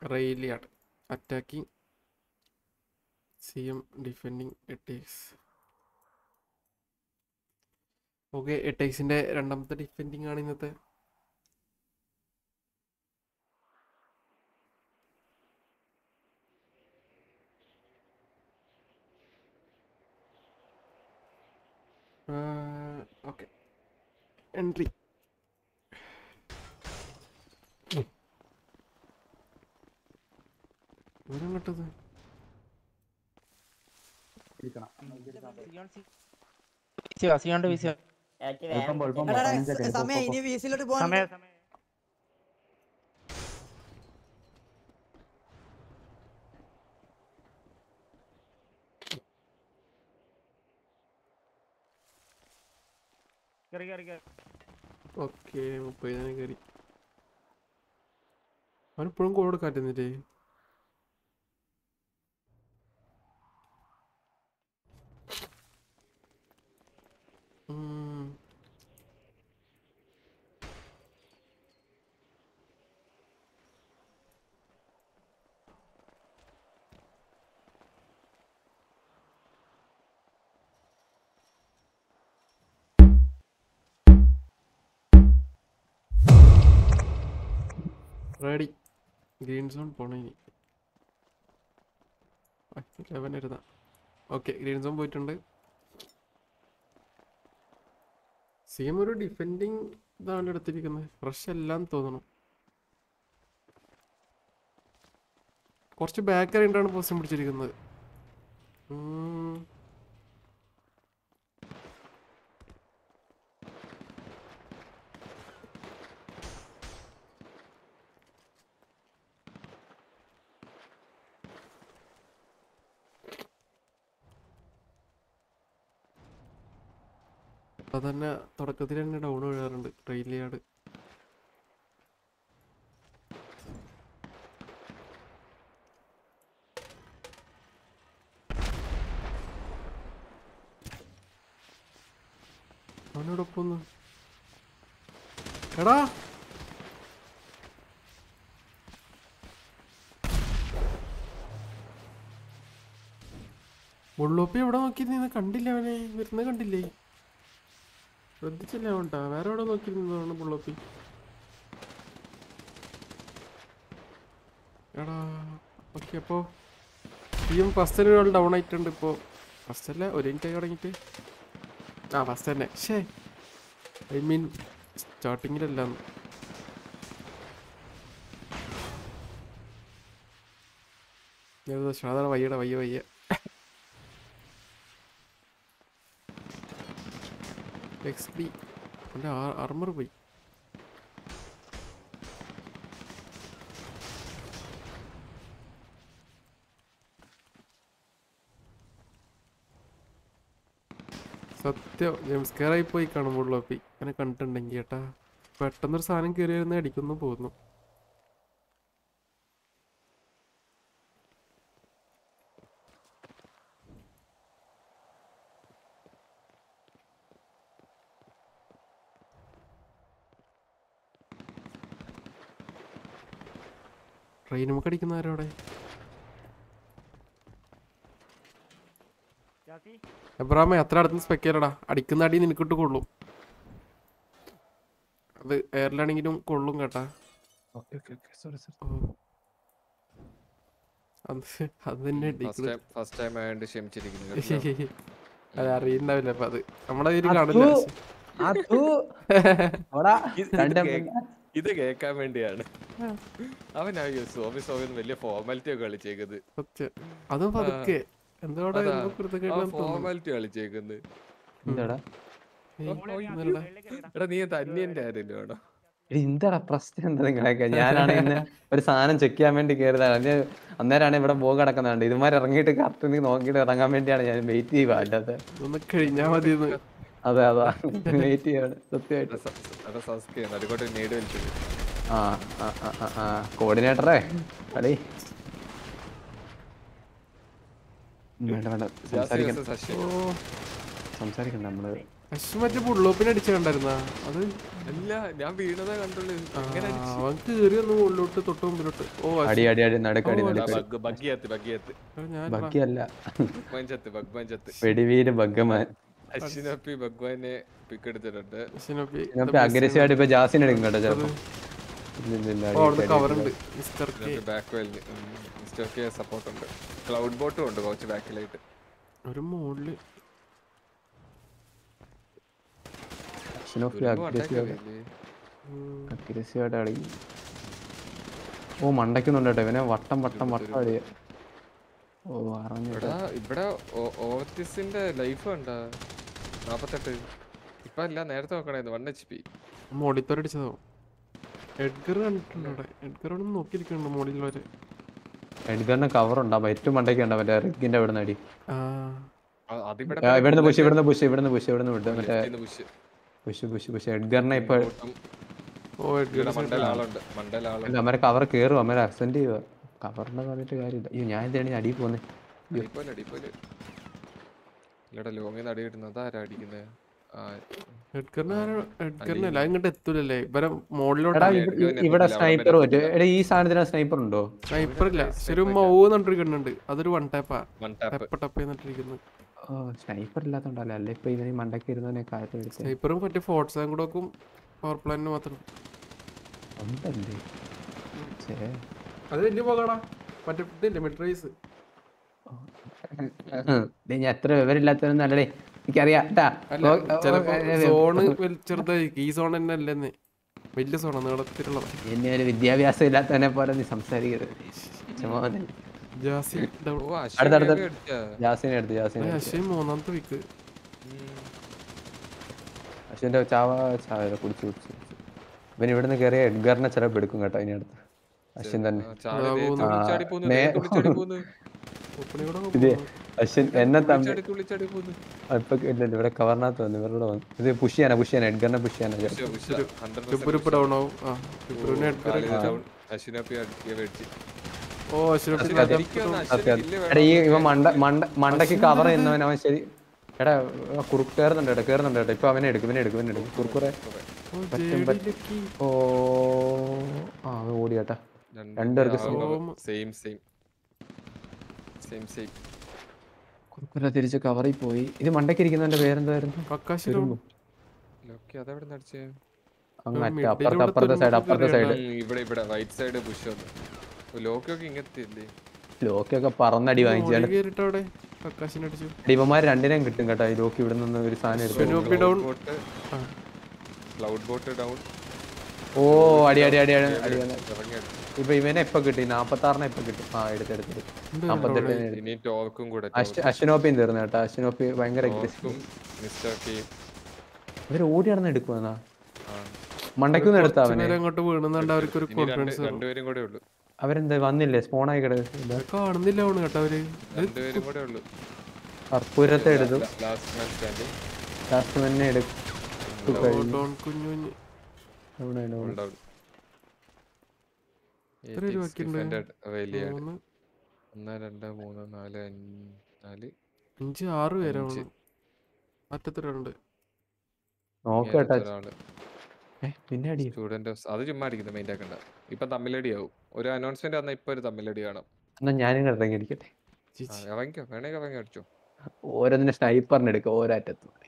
റെയിലിയാണ് attacking C M defending എട്ടേക്സ് okay എട്ടേക്സിന്റെ രണ്ടാമത്തെ ഡിഫെൻഡിങ് ആണ് ഇന്നത്തെ ഓക്കെ എൻട്രി വിവരം കിട്ടത് സിയോണ്ട് വിസിയോ എളുപ്പം പോ, എളുപ്പം പോ, എടാ, എടാ, പതിനഞ്ച് സെക്കൻഡ്. പോ, സമയം പോ, ഇനി പോ. വീസിലോട്ട് പോകാൻ സമയ കേറി കേറി കേറി ഓക്കെ മുപ്പതിനായിരം കയറി അവനിപ്പോഴും കോഡ് കാറ്റുന്നില്ലേ ഉം. റെഡി ഗ്രീൻ സോൺ പോണ ഇനി ലെവൻ എഴുതാം ഓക്കെ ഗ്രീൻ സോൺ പോയിട്ടുണ്ട് സി എം ഒരു ഡിഫെൻഡിങ് ഇതാണ് എടുത്തിരിക്കുന്നത് ഫ്രഷ് എല്ലാം തോന്നണം കുറച്ച് ബാക്ക് ആയിട്ടാണ് പൊസിഷൻ പിടിച്ചിരിക്കുന്നത് ഉം. അത് തന്നെ തുടക്കത്തിൽ തന്നെ ഡൗൺ വീഴാറുണ്ട് റെയിൽ യാർഡ് അവനോടൊപ്പം ഒന്ന് എടാ മുള്ളോപ്പി എവിടെ നോക്കി നിന്ന് കണ്ടില്ല അവനെ വരുന്ന കണ്ടില്ലേ ശ്രദ്ധിച്ചില്ല അവൻട്ടാ വേറെ എവിടെ നോക്കി നിന്നതാണ് മുള്ളോപ്പി എടാ ഓക്കെ അപ്പോൾ ടീം ഫസ്റ്റിന് ഒരാൾ ഡൗൺ ആയിട്ടുണ്ട് ഇപ്പോൾ ഫസ്റ്റ് അല്ല ഒരു മിനിറ്റ് ആയി തുടങ്ങിയിട്ട് ആ ഫസ്റ്റ് തന്നെ ഷേ ഐ മീൻ സ്റ്റാർട്ടിങ്ങിലല്ല സാധാരണ വയ്യട വയ്യ വയ്യ എക്സ് ഡി എൻ്റെ ആർമർ പോയി സത്യം ജെയിംസ് കെയറായി പോയി കാണുമ്പോൾ പി അങ്ങനെ കണ്ടിട്ടുണ്ടെങ്കിൽ ഏട്ടാ പെട്ടെന്നൊരു സാധനം കയറി വരുന്ന അടിക്കുന്നു പോകുന്നു ട്രെയിൻ നമുക്ക് അടിക്കുന്ന ആരോടെ ജാസി എബ്രാമേ അത്ര അടുത്ത് സ്പെക്കലടാ അടിക്കുന്ന അടി നിനക്കിട്ട് കൊള്ളും അത് എയറിലാണെങ്കിലും കൊള്ളും കേട്ടാ okay, okay, okay, sorry, sorry. ഓ. അത് അത് തന്നെ ഫസ്റ്റ് അടിക്കുന്നത് ടൈം ഫസ്റ്റ് ടൈം ആയതുകൊണ്ട് ക്ഷമിച്ചിരിക്കുന്നു കേട്ടോ. അത് അറിയണ്ടാവില്ല അപ്പൊ അത് നമ്മളെ ഇതിൽ അതു, കാണില്ല അതു. അവിടെ ഇത് ഇത് രണ്ട് കേ- ഇത് കേൾക്കാൻ വേണ്ടിയാണ് അവൻ ആ സോമി സോമി വലിയ ഫോർമാലിറ്റി ഒക്കെ കളിച്ചേക്കുന്നത് സത്യം അതും പതുക്കെ എന്തോടെ അതാ. എന്തോ കുരുത്തക്കേടാന്ന് തോന്നുന്നു ഫോർമാലിറ്റി കളിച്ചേക്കുന്നത് എന്താടാ ഏയ്, ഒന്നുമില്ലടാ. എടാ നീ തന്നിയന്റെ ആരല്ലോ എടാ എടി, എന്താടാ പ്രശ്നം എന്താ നിങ്ങളൊക്കെ ഞാനാണ് ഇന്ന് ഒരു സാധനം ചെക്ക് ചെയ്യാൻ വേണ്ടി കയറിയതാണ് അതിന് അന്നേരമാണ് ഇവിടെ ബോഗ് കിടക്കുന്നുണ്ട് ഇതുമാര് ഇറങ്ങിയിട്ട് കറക്റ്റ് നീ നോക്കിയിട്ട് ഇറങ്ങാൻ വേണ്ടിയാണ് ഞാൻ വെയിറ്റ് ചെയ്യുക അല്ലാതെ ഒന്ന് കഴിഞ്ഞാ മതി അതെ അതാ വെയിറ്റ് ചെയ്യാണ് സത്യമായിട്ട് എടാ സസ്കെ നടുക്കോട്ട് നേടി വലിച്ചത് ആ ആ ആ, ആ ആ കോർഡിനേറ്ററെ അടേ വേണ്ട വേണ്ട സംസാരിക്കണ്ട ശശി ഓ സംസാരിക്കണ്ട നമ്മള് അശ്വ മറ്റേ ബുള്ളോപ്പിനെ അടിച്ച കണ്ടായിരുന്ന അത് അല്ല ഞാൻ വീണതാ കണ്ടുള്ളൂ എങ്ങനെ ആ, അവൻ കേറി ഒന്ന് മുകളിലോട്ട് തൊട്ട് മുമ്പിലോട്ട് ഓ അശ്വ- അടി അടി അടി നടക്കടി ഓ, നടക്കടി ബഗ് ബഗ്ഗിയത്ത് ബഗ്ഗിയത്ത് അത് ഞാൻ ബഗ്ഗിയല്ല ഭഗ്വാൻ ചത്ത് ഭഗ്വാൻ ചത്ത് വെടിവീര് ബഗ്ഗമാൻ അശ്വിനപ്പി ഭഗ്വാനെ പിക്ക് എടുത്തിട്ടുണ്ട് അശ്വിനൊപ്പി ഇതിനകത്ത് അഗ്രസീവ് ആയിട്ട് ഇപ്പൊ ജാസിന് എടുക്കും കേട്ടോ ചിലപ്പോ ഇല്ല, ഇല്ല, ഇല്ല, ഓ അവിടുന്ന് അടി, കവർ അടി, ഉണ്ട് മിസ്റ്റർ കെ ബാക്ക് വലിഞ്ഞ് മിസ്റ്റർ കെ സപ്പോർട്ട് ഉണ്ട് ക്ലൗഡ് ബോട്ടും ഉണ്ട് കുറച്ച് ബാക്കിലായിട്ട് ഒരു മോളില് അശ്വിനോഫി തുരുമ്പ് aggressive ആയിട്ട്- ഉണ്ടാക്കിയതല്ലേ? ഉം. aggressive ആയിട്ട് കളി ഓ മണ്ടയ്ക്കുന്നുണ്ട് കേട്ടോ ഇവനെ വട്ടം വട്ടം വട്ടം അടിയ ഓ അറിഞ്ഞു ഇവിടെ ഇവിടെ ഓർട്ടിസിന്റെ ലൈഫ് ഉണ്ടാ നാപ്പത്തെട്ട് ഇപ്പൊ അല്ല നേരത്തെ നോക്കണായിരുന്നു വൺ എച്ച് പി മോളിത്തോരടിച്ചതോ എഡ്ഗർ കണ്ടിട്ടുണ്ട് അവിടെ എഡ്ഗർ അവിടെ നിന്ന് നോക്കിയിരിക്കുന്നുണ്ട് മോളിൽ വരെ എഡ്ഗറിന് കവർ ഉണ്ടാവും ഏറ്റവും മണ്ടയ്ക്ക് ഉണ്ടാവും മറ്റേ റിഗിന്റെ അവിടെ നിന്ന് അടി ആ അതിവിടെ ആ, ഇവിടുന്ന് പുഷ് ഇവിടുന്ന് പുഷ് ഇവിടുന്ന് പുഷ് ഇവിടുന്ന് വിട്ട് മറ്റേ പുഷ് പുഷ് പുഷ് പുഷ് എഡ്ഗറിനെ ഇപ്പൊ ഓ എഡ്ഗർ മണ്ടൽ ആളുണ്ട് മണ്ടൽ ആളുണ്ട് അമ്മരെ കവർ കേറും അമ്മരെ അക്സെന്റ് ചെയ്യുക കവറിന്റെ പറഞ്ഞിട്ട് കാര്യമില്ല അയ്യോ ഞാൻ എന്താണ് അടി പോന്നെ അടിപ്പോലെ അടിപ്പോലെ ഇല്ലടാ ലോങ്ങിന്ന് അടി കിട്ടുന്നത് അതാരാ അടിക്കുന്നത് ആ എഡ്ഗറിന് എഡ്ഗറിനല്ല ഇങ്ങോട്ട് എത്തൂലല്ലേ ഇവരെ മോളിലോട്ട് എടാ ഇല്ല, ഇവ- എടുക്കാൻ ഇവിടെ പറ്റില്ല, സ്നൈപ്പർ അവിടെ പറ്റും എടാ ഈ സാധനത്തിന് സ്നൈപ്പർ ഉണ്ടോ സ്നൈപ്പർ ഇല്ല ശരി മൗന്നൊരു കണ്ണുണ്ട് അതൊരു വൺ ടാപ്പാ വൺ ടാപ്പ് ടപ്പ് ടപ്പ് എന്നിട്ടിരിക്കുന്നു ഓ സ്നൈപ്പർ ഇല്ലാത്തോണ്ടല്ലേ അല്ല ഇപ്പൊ ഇവന് ഈ മണ്ടയ്ക്ക് ഇരുന്നതിനെ കാര്യം എടുത്തേ സ്നൈപ്പറും മറ്റേ ഫോർട്സാൻ കൂടെ വെക്കും പവർ പ്ലാനിന് മാത്രം ഉണ്ടല്ലേ ഛേ. അത് വലിയ പോകാടാ മറ്റേ ഇതില്ലേ മെട്രൈസ് ഡേയ് ഞാൻ എത്ര വിവരമില്ലാത്തവരൊന്നും അല്ലടേ എനിക്കറിയാം ട്ടാ. അല്ല ഓ- ഓ- ചിലപ്പോ ഏ, ഏ, സോണ് ചെറുതായിരിക്കും ഈ സോൺ തന്നെ അല്ലെന്ന് വലിയ സോണാ നീളത്തിലുള്ളത് എന്നെ ഒരു വിദ്യാഭ്യാസം ഇല്ലാത്തവനെ പോലെ നീ സംസാരിക്കരുത് ചുമ്മാ വന്നേ. ജാസി ഡൗൺ ഓ അടുത്ത, അടുത്ത. അശ്വിനെ അടിച്ചാ ജാസിനെ എടുത്ത് ജാസിനെ എടുത്ത്. അശ്വൻ മൂന്നാമത്തെ വീക്ക് ഉം. അശ്വിന്റെ ചാവ ചാവ കുടിച്ചു കുടിച്ചു ഇവൻ ഇവിടുന്ന് കയറിയ എഡ്ഗറിനെ ചിലപ്പോൾ എടുക്കും കേട്ടോ ഇനി അടുത്ത് അശ്വിൻ തന്നെ ആ, ചാടി ആ, ദേ പോകുന്നു. തുള്ളിച്ചാടി പോകുന്നു, നേ- ദേ തുള്ളിച്ചാടി പോകുന്നു. ഓപ്പണി കൂടെ ഇത് അശ്വിൻ എന്നെ തമ്മിൽ തുള്ളിച്ചാടി, തുള്ളിച്ചാടി പോകുന്നു. ഇപ്പൊ ഇല്ല ഇല്ല, ഇവിടെ കവറിനകത്ത് വന്നു ഇവരുടെ വന്നു ഇത് പുഷ് ചെയ്യാനാ പുഷ് ചെയ്യാനാ എഡ്ഗറിനെ പുഷ് ചെയ്യാനാ ഉഷ, ഉഷ, 100% ടിപ്പുരിപ്പ് ഡൗൺ ആവും ആ ടിപ്പുരിനെ എഡ്ഗർ കാലില് down. അശ്വിനപ്പി അടിക്കുക വെടിച്ച്. ഓ അശ്വൻ അതെ. ഇരിക്കുവാന്ന് അതെ അശ്വിന് അതെ കില്ല് എടാ ഈ വേണം. ഇവ മണ്ട മണ്ട മണ്ടയ്ക്ക് കവർ ചെയ്യുന്നവൻ അവൻ ശരി എടാ കുറുക്ക് കയറുന്നുണ്ട് കേട്ടോ കയറുന്നുണ്ട് കേട്ടോ ഇപ്പൊ അവനെ എടുക്കും ഇവനെ എടുക്കും ഇവനെ എടുക്കും കുറുക്കുറെ ഓ പറ്റും, ജേഡിയിലേക്ക് ഓ ആ അവൻ ഓടി കേട്ടാ രണ്ട് രണ്ടുപേർക്ക് ആ, same. same, same. Same, same. കുറുക്കുറെ തിരിച്ച് കവറിൽ പോയി ഇത് മണ്ടയ്ക്ക് ഇരിക്കുന്നവന്റെ പേരെന്തായിരുന്നു കക്കാശിലും ലോക്കി അതെവിടെ അടിച്ചേ അങ്ങ് ആ, അറ്റ middle അപ്പുറത്തെ ഇവിടെ അപ്പുറത്തെ സൈഡ് തുരുമ്പ് അപ്പുറത്തെ സൈഡ് കയറിയതാ. ഉം, ഇവിടെ ഇവിടെ റൈറ്റ് സൈഡ് പുഷ് വന്നു ലോക്കിയൊക്കെ ഇങ്ങനത്തെ ഇല്ലേ ലോക്കിയൊക്കെ പറന്നടി വാങ്ങിച്ചാണ് കേറിട്ട് അവിടെ കക്കാശിനെ അടിച്ചു ഇവന്മാർ രണ്ടിനെയും കിട്ടും കേട്ടോ ഈ ലോക്കി ഇവിടെ നിന്ന് ഒരു സാധനം എടുക്കും പിന്നെ നോക്കി down. ബോട്ട് ആ. ക്ലൗഡ് ബോട്ട് ഡൗൺ ഓ അടി അടി അടി അടി അടി വന്ന്. ഇറങ്ങി അടിച്ചു. ഇപ്പൊ ഇവനെ ഇപ്പൊ കിട്ടി നാപ്പത്താറിനെ ഇപ്പൊ കിട്ടും ആ എടുത്തെടുത്ത് എന്ത് നാപ്പത്തെട്ട് അവിടെ? ഇനി ടോർക്കും കൂടെ അശ്വിനോപ്പിയും തീർന്നു കേട്ടോ അശ്വിനോപ്പി ഭയങ്കര aggressive. ടോർക്കും മിസ്റ്റർ കെ ഇവര് ഓടി നടന്ന് എടുക്കുവാ ആ മണ്ടയ്ക്കൊന്നും എടുത്താ കുറച്ച് അവനെ നേരം അങ്ങോട്ട് വീണെന്നുണ്ട് അവർക്ക് ഒരു ഇനി രണ്ട് കോൺഫിഡൻസ് രണ്ടുപേരും കൂടെ ഉള്ളു അവരെന്താ വന്നില്ലേ സ്പോണായി കിടക്കില്ല കാണുന്നില്ല അവണ് കേട്ടോ അവര് രണ്ടുപേരും കൂടെ ഉള്ളു കർപ്പൂരത്തെ എടുത്തു ലാസ്റ്റ് മാൻ സ്റ്റാൻഡിങ് ലാസ്റ്റ് തന്നെ എടുത്തു കഴിഞ്ഞു ഡോൺ കുഞ്ഞു കുഞ്ഞ് അവിടെ അവിടെ അവിടെ. ഡൗൺ എത്ര പേര് ബാക്കിയുണ്ട്? വലിയ മൂന്ന് ഒന്ന് രണ്ട് മൂന്ന് നാല് അഞ്ച് നാല് അഞ്ച് ആറ് പേരാണ് മറ്റത്തൊരാളുണ്ട് നോക്ക് കേട്ടാ ഒരാള് ഏ, പിന്നെ അടി സ്റ്റുഡന്റ് അത് ചുമ്മാ അടിക്കുന്നത് മെയിൻ ആക്കണ്ട ഇപ്പൊ തമ്മിലടി ആവും ഒരു അനൗൺസ്മെന്റ് വന്നാൽ ഇപ്പൊ ഒരു തമ്മിലടി കാണാം എന്നാ ഞാനും ഇറങ്ങി അടിക്കട്ടെ ആ, ഇറങ്ങിക്കോ വേണമെങ്കിൽ ഇറങ്ങി അടിച്ചോ ഓരോന്നിനെ സ്നൈപ്പറിന് എടുക്കുക ഓരോറ്റത്ത്